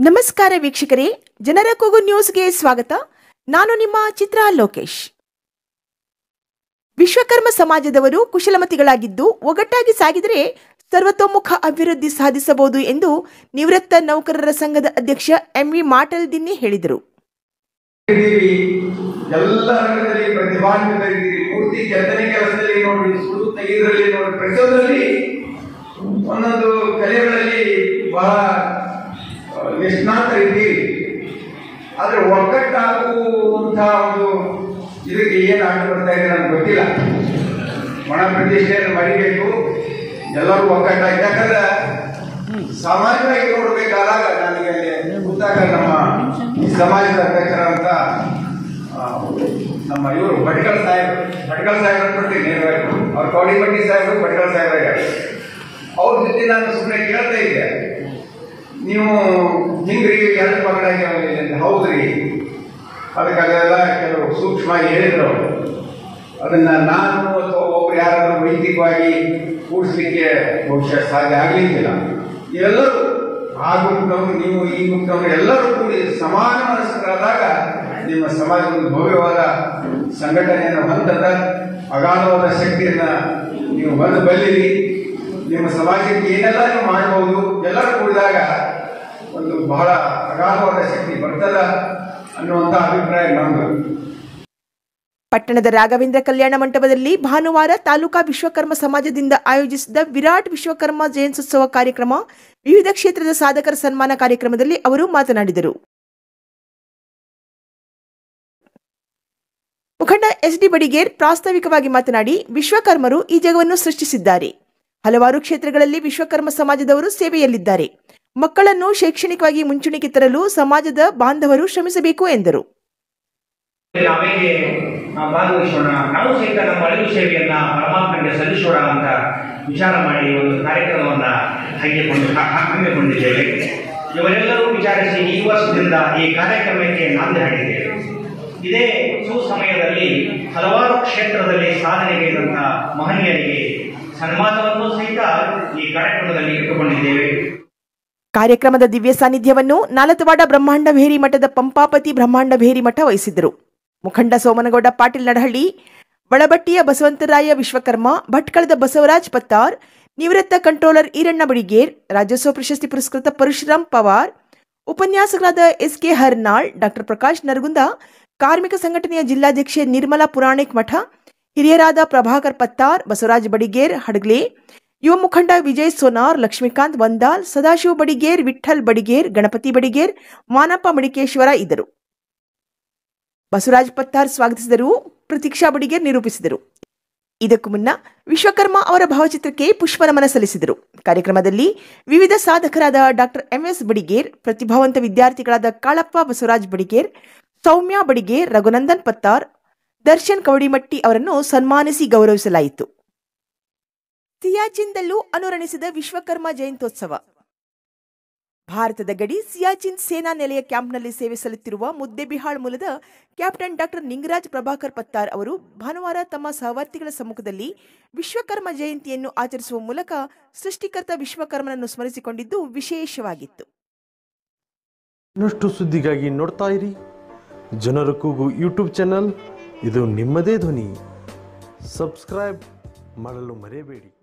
ನಮಸ್ಕಾರ ವೀಕ್ಷಕರೇ ಜನರ ಕೂಗು ನ್ಯೂಸ್ಗೆ ಸ್ವಾಗತ ನಾನು ನಿಮ್ಮ ಚಿತ್ರ ಲೋಕೇಶ್ ವಿಶ್ವಕರ್ಮ ಸಮಾಜದವರು ಕುಶಲಮತಿಗಳಾಗಿದ್ದು ಒಗ್ಗಟ್ಟಾಗಿ ಸಾಗಿದರೆ ಸರ್ವತೋಮುಖ ಅಭಿವೃದ್ಧಿ ಸಾಧಿಸಬಹುದು ಎಂದು ನಿವೃತ್ತ ನೌಕರರ ಸಂಘದ ಅಧ್ಯಕ್ಷ ಎಂವಿ ಮಾಟಲ್ ದಿನ್ನಿ ಹೇಳಿದರು ಇದ್ದೀರಿ ಎಲ್ಲ ರಂಗದಲ್ಲಿ ಪ್ರತಿಭಾನ್ವಿತರಿದ್ದೀರಿ ಮೂರ್ತಿ ಕೆತ್ತನೆ ಕೆಲಸದಲ್ಲಿ ನೋಡಿ ಸುಡು ತೆಗೆದ್ರಲ್ಲಿ ನೋಡಿ ಪ್ರತಿಯೊಂದರಲ್ಲಿ ಒಂದೊಂದು ಕಲೆಗಳಲ್ಲಿ ಬಹಳ ಆ, ನಿಷ್ಣಾತರಿದ್ದೀರಿ ಆದ್ರೆ ಒಗ್ಗಟ್ಟಾಗುವಂತ ಒಂದು ಇದಕ್ಕೆ ಏನು ಆಟ ಬರ್ತಾ ಇದೆ ನನಗೆ ಗೊತ್ತಿಲ್ಲ ಒಣ ಪ್ರತಿಷ್ಠೆಯನ್ನು ಮರಿಬೇಕು ಎಲ್ಲರೂ ಒಗ್ಗಟ್ಟಾಗಿ ಯಾಕಂದ್ರೆ ಸಾಮಾನ್ಯವಾಗಿ ನೋಡ್ಬೇಕಾದಾಗ ನನಗೆ ಅಲ್ಲಿ ಕೂತಾಗ ನಮ್ಮ ಈ ಸಮಾಜದ ಅಧ್ಯಕ್ಷರಂತ ಆ, ನಮ್ಮ ಇವರು ಭಟ್ಕಳ ಸಾಹೇಬ್ ಭಟ್ಕಳ ಸಾಹೇಬ್ ಅಂದ್ಬಿಟ್ಟು ನೇರವಾಗಿ ಅವ್ರ ಕೌಡಿಮಟ್ಟಿ ಸಾಹೇಬರು ಭಟ್ಕಳ ಸಾಹೇಬ್ರಾಗ ಅವ್ರ ಜೊತೆ ನಾನು ಸುಮ್ಮನೆ ಕೇಳ್ತಾ ಇದ್ದೆ ನೀವು ಹಿಂಗ್ರಿ ಎರಡು ಮಕ್ಕಳಾಗ್ಯಾವ ಅಂತ ಹೌದ್ರಿ ಅದಕ್ಕೆ ಅದೆಲ್ಲ ಕೆಲವು ಸೂಕ್ಷ್ಮ ಹೇಳಿದ್ರು ಅವ್ರು. ಅದನ್ನ ನಾನು ಅಥವಾ ಒಬ್ರು ಯಾರಾದ್ರೂ ವೈಯಕ್ತಿಕವಾಗಿ ಕೂಡಿಸ್ಲಿಕ್ಕೆ ಬಹುಶಃ ಸಾಧ್ಯ ಆಗ್ಲಿಕ್ಕಿಲ್ಲ ಎಲ್ಲರೂ ಆ ಗುಂಪದವರು ನೀವು ಈ ಗುಂಪದವರು ಎಲ್ಲರೂ ಕೂಡಿ ಸಮಾನ ಮನಸ್ಕರಾದಾಗ ನಿಮ್ಮ ಸಮಾಜ ಒಂದು ಭವ್ಯವಾದ ಸಂಘಟನೆಯನ್ನು ಹೊಂದದ ಅಗಾಧವಾದ ಶಕ್ತಿಯನ್ನ ನೀವು ಹೊಂದ ಬಲ್ಲಿರಿ ನಿಮ್ಮ ಸಮಾಜಕ್ಕೆ ಏನೆಲ್ಲ ನೀವು ಮಾಡಬಹುದು ಎಲ್ಲರೂ ಕೂಡಿದಾಗ ಒಂದು ಬಹಳ ಅಗಾಧವಾದ ಶಕ್ತಿ ಬರ್ತದ ಅನ್ನುವಂಥ ಅಭಿಪ್ರಾಯ ನಮ್ದು ಪಟ್ಟಣದ ರಾಘವೇಂದ್ರ ಕಲ್ಯಾಣ ಮಂಟಪದಲ್ಲಿ ಭಾನುವಾರ ತಾಲೂಕಾ ವಿಶ್ವಕರ್ಮ ಸಮಾಜದಿಂದ ಆಯೋಜಿಸಿದ ವಿರಾಟ್ ವಿಶ್ವಕರ್ಮ ಜಯಂತ್ಯುತ್ಸವ ಕಾರ್ಯಕ್ರಮ ವಿವಿಧ ಕ್ಷೇತ್ರದ ಸಾಧಕರ ಸನ್ಮಾನ ಕಾರ್ಯಕ್ರಮದಲ್ಲಿ ಅವರು ಮಾತನಾಡಿದರು ಮುಖಂಡ ಎಸ್ ಡಿ ಬಡಿಗೇರ್ ಪ್ರಾಸ್ತಾವಿಕವಾಗಿ ಮಾತನಾಡಿ ವಿಶ್ವಕರ್ಮರು ಈ ಜಗವನ್ನು ಸೃಷ್ಟಿಸಿದ್ದಾರೆ ಹಲವಾರು ಕ್ಷೇತ್ರಗಳಲ್ಲಿ ವಿಶ್ವಕರ್ಮ ಸಮಾಜದವರು ಸೇವೆಯಲ್ಲಿದ್ದಾರೆ ಮಕ್ಕಳನ್ನು ಶೈಕ್ಷಣಿಕವಾಗಿ ಮುಂಚೂಣಿಗೆ ತರಲು ಸಮಾಜದ ಬಾಂಧವರು ಶ್ರಮಿಸಬೇಕು ಎಂದರು ನಾವೇಗೆ ಆ, ಭಾಗವಹಿಸೋಣ ನಾವು ಸಹಿತ ನಮ್ಮ ಅಳಿವು ಸೇವೆಯನ್ನ ಪರಮಾತ್ಮನಿಗೆ ಸಲ್ಲಿಸೋಣ ಅಂತ ವಿಚಾರ ಮಾಡಿ ಒಂದು ಕಾರ್ಯಕ್ರಮವನ್ನ ಹಂಗಿಕೊಂಡು ಹ- ಹ- ಹಮ್ಮಿಕೊಂಡಿದ್ದೇವೆ ಇವರೆಲ್ಲರೂ ವಿಚಾರಿಸಿ ಈ ವರ್ಷದಿಂದ ಈ ಕಾರ್ಯಕ್ರಮಕ್ಕೆ ನಾಂದಿ ಹಾಡಿದ್ದೇವೆ ಇದೇ ಸುಸಮಯದಲ್ಲಿ ಹಲವಾರು ಕ್ಷೇತ್ರದಲ್ಲಿ ಸಾಧನೆಗೈದಂತ ಮಹನೀಯರಿಗೆ ಸನ್ಮಾನವನ್ನು ಸಹಿತ ಈ ಕಾರ್ಯಕ್ರಮದಲ್ಲಿ ಇಟ್ಟುಕೊಂಡಿದ್ದೇವೆ ಕಾರ್ಯಕ್ರಮದ ದಿವ್ಯ ಸಾನ್ನಿಧ್ಯವನ್ನು ನಾಲತವಾಡ ಬ್ರಹ್ಮಾಂಡ ಭೇರಿ ಮಠದ ಪಂಪಾಪತಿ ಬ್ರಹ್ಮಾಂಡ ಭೇರಿ ಮಠ ವಹಿಸಿದ್ದರು ಮುಖಂಡ ಸೋಮನಗೌಡ ಪಾಟೀಲ್ ನಡಹಳ್ಳಿ ಬಳಬಟ್ಟಿಯ ಬಸವಂತರಾಯ ವಿಶ್ವಕರ್ಮ ಭಟ್ಕಳದ ಬಸವರಾಜ್ ಪತ್ತಾರ್ ನಿವೃತ್ತ ಕಂಟ್ರೋಲರ್ ಈರಣ್ಣ ಬಡಿಗೇರ್ ರಾಜ್ಯೋತ್ಸವ ಪ್ರಶಸ್ತಿ ಪುರಸ್ಕೃತ ಪರಶುರಾಮ್ ಪವಾರ್ ಉಪನ್ಯಾಸಕರಾದ S K Harnal doctor Prakash Naragund ಕಾರ್ಮಿಕ ಸಂಘಟನೆಯ ಜಿಲ್ಲಾಧ್ಯಕ್ಷೆ ನಿರ್ಮಲಾ ಪುರಾಣಿಕ್ ಮಠ ಹಿರಿಯರಾದ ಪ್ರಭಾಕರ್ ಪತ್ತಾರ್ ಬಸವರಾಜ್ ಬಡಿಗೇರ್ ಹಡಗ್ಲೆ ಯುವ ಮುಖಂಡ ವಿಜಯ್ ಸೋನಾರ್ ಲಕ್ಷ್ಮೀಕಾಂತ್ ವಂದಾಲ್ ಸದಾಶಿವ ಬಡಿಗೇರ್ ವಿಠ್ಠಲ್ ಬಡಿಗೇರ್ ಗಣಪತಿ ಬಡಿಗೇರ್ ಮಾನಪ್ಪ ಮಡಿಕೇಶ್ವರ ಇದ್ದರು ಬಸವರಾಜ್ ಪತ್ತಾರ್ ಸ್ವಾಗತಿಸಿದರು ಪ್ರತೀಕ್ಷಾ ಬಡಿಗೇರ್ ನಿರೂಪಿಸಿದರು ಇದಕ್ಕೂ ಮುನ್ನ ವಿಶ್ವಕರ್ಮ ಅವರ ಭಾವಚಿತ್ರಕ್ಕೆ ಪುಷ್ಪನಮನ ಸಲ್ಲಿಸಿದರು ಕಾರ್ಯಕ್ರಮದಲ್ಲಿ ವಿವಿಧ ಸಾಧಕರಾದ ಡಾಕ್ಟರ್ ಎಂಎಸ್ ಬಡಿಗೇರ್ ಪ್ರತಿಭಾವಂತ ವಿದ್ಯಾರ್ಥಿಗಳಾದ ಕಾಳಪ್ಪ ಬಸವರಾಜ್ ಬಡಿಗೇರ್ ಸೌಮ್ಯ ಬಡಿಗೇರ್ ರಘುನಂದನ್ ಪತ್ತಾರ್ ದರ್ಶನ್ ಕವಡಿಮಟ್ಟಿ ಅವರನ್ನು ಸನ್ಮಾನಿಸಿ ಗೌರವಿಸಲಾಯಿತು ಸಿಯಾಚಿನ್ದಲ್ಲೂ ಅನುರಣಿಸಿದ ವಿಶ್ವಕರ್ಮ ಜಯಂತ್ಯೋತ್ಸವ ಭಾರತದ ಗಡಿ ಸಿಯಾಚಿನ್ ಸೇನಾ ನೆಲೆಯ ಕ್ಯಾಂಪ್ನಲ್ಲಿ ಸೇವೆ ಸಲ್ಲಿಸುತ್ತಿರುವ ಮುದ್ದೆಬಿಹಾಳ್ ಮೂಲದ ಕ್ಯಾಪ್ಟನ್ ಡಾಕ್ಟರ್ ನಿಂಗರಾಜ್ ಪ್ರಭಾಕರ್ ಪತ್ತಾರ್ ಅವರು ಭಾನುವಾರ ತಮ್ಮ ಸಹವರ್ತಿಗಳ ಸಮ್ಮುಖದಲ್ಲಿ ವಿಶ್ವಕರ್ಮ ಜಯಂತಿಯನ್ನು ಆಚರಿಸುವ ಮೂಲಕ ಸೃಷ್ಟಿಕರ್ತ ವಿಶ್ವಕರ್ಮನನ್ನು ಸ್ಮರಿಸಿಕೊಂಡಿದ್ದು ವಿಶೇಷವಾಗಿತ್ತು ಇನ್ನಷ್ಟು ಸುದ್ದಿಗಾಗಿ ನೋಡ್ತಾ ಇರಿ ಜನರ ಕೂಗು ಯೂಟ್ಯೂಬ್ ಚಾನಲ್ ಇದು ನಿಮ್ಮದೇ ಧ್ವನಿ ಸಬ್ಸ್ಕ್ರೈಬ್ ಮಾಡಲು ಮರೆಯಬೇಡಿ